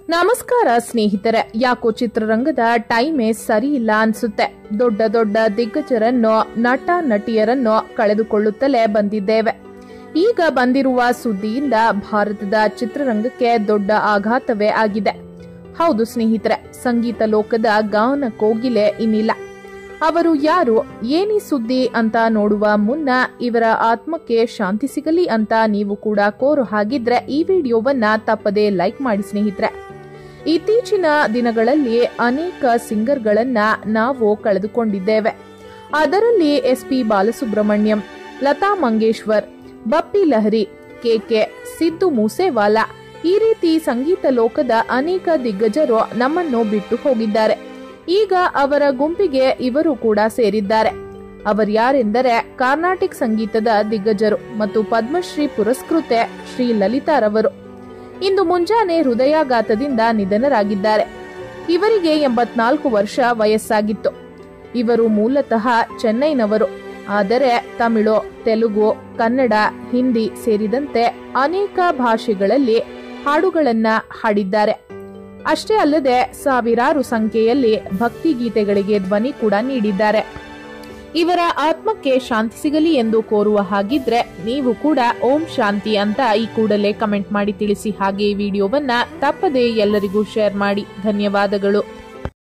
ನಮಸ್ಕಾರ ಸ್ನೇಹಿತರೆ ಯಾಕೋ ಚಿತ್ರರಂಗದ ಟೈಮೇ ಸರಿ ಇಲ್ಲ ಅನ್ಸುತ್ತೆ ದೊಡ್ಡ ದೊಡ್ಡ ದಿಗ್ಗಜರನ್ನು ನಟ ನಟಿಯರನ್ನು ಕಳೆದುಕೊಳ್ಳುತ್ತಲೇ ಬಂದಿದ್ದೇವೆ ಈಗ ಬಂದಿರುವ ಸುದ್ದಿಯಿಂದ ಭಾರತದ ಚಿತ್ರರಂಗಕ್ಕೆ ದೊಡ್ಡ ಆಘಾತವೇ ಆಗಿದೆ ಹೌದು ಸ್ನೇಹಿತರೆ ಸಂಗೀತ ಲೋಕದ ಗಾನ ಕೋಗಿಲೆ ಇನ್ನಿಲ್ಲ ಅವರು ಯಾರು ಏನಿ ಸುದ್ದಿ ಅಂತ ನೋಡುವ ಮುನ್ನ ಇವರ ಆತ್ಮಕ್ಕೆ ಶಾಂತಿ ಸಿಗಲಿ ಅಂತ ನೀವು ಕೂಡ ಕೋರು ಹಾಗಿದ್ರೆ ಈ ವಿಡಿಯೋವನ್ನ ತಪ್ಪದೇ ಲೈಕ್ ಮಾಡಿ ಸ್ನೇಹಿತರೆ ಇತ್ತೀಚಿನ ದಿನಗಳಲ್ಲಿ ಅನೇಕ ಸಿಂಗರ್ಗಳನ್ನ ನಾವು ಕಳೆದುಕೊಂಡಿದ್ದೇವೆ ಅದರಲ್ಲಿ S P Balasubrahmanyam Lata Mangeshwar Bappi Lahari KK Sidhu Moosewala ಈ ರೀತಿ ಸಂಗೀತ ಲೋಕದ ಅನೇಕ ದಿಗ್ಗಜರು ನಮ್ಮನ್ನು ಬಿಟ್ಟು ಹೋಗಿದ್ದಾರೆ ಈಗ ಅವರ ಗುಂಪಿಗೆ ಇವರು ಕೂಡ ಸೇರಿದ್ದಾರೆ ಅವರ್ಯಾರೆಂದರೆ ಕರ್ನಾಟಿಕ್ ಸಂಗೀತದ ದಿಗ್ಗಜರು ಮತ್ತು ಪದ್ಮಶ್ರೀ ಪುರಸ್ಕೃತೆ ಶ್ರೀ ಲಲಿತಾರವರು ಇಂದು ಮುಂಜಾನೆ ಹೃದಯಾಘಾತದಿಂದ ನಿಧನರಾಗಿದ್ದಾರೆ ಇವರಿಗೆ ಎಂಬತ್ನಾಲ್ಕು ವರ್ಷ ವಯಸ್ಸಾಗಿತ್ತು ಇವರು ಮೂಲತಃ ಚೆನ್ನೈನವರು ಆದರೆ ತಮಿಳು ತೆಲುಗು ಕನ್ನಡ ಹಿಂದಿ ಸೇರಿದಂತೆ ಅನೇಕ ಭಾಷೆಗಳಲ್ಲಿ ಹಾಡುಗಳನ್ನ ಹಾಡಿದ್ದಾರೆ ಅಷ್ಟೇ ಅಲ್ಲದೆ ಸಾವಿರಾರು ಸಂಖ್ಯೆಯಲ್ಲಿ ಭಕ್ತಿ ಗೀತೆಗಳಿಗೆ ಧ್ವನಿ ಕೂಡ ನೀಡಿದ್ದಾರೆ ಇವರ ಆತ್ಮಕ್ಕೆ ಶಾಂತಿ ಸಿಗಲಿ ಎಂದು ಕೋರುವ ಹಾಗಿದ್ರೆ ನೀವು ಕೂಡ ಓಂ ಶಾಂತಿ ಅಂತ ಈ ಕೂಡಲೇ ಕಮೆಂಟ್ ಮಾಡಿ ತಿಳಿಸಿ ಹಾಗೆ ಈ ವಿಡಿಯೋವನ್ನ ತಪ್ಪದೇ ಎಲ್ಲರಿಗೂ ಶೇರ್ ಮಾಡಿ ಧನ್ಯವಾದಗಳು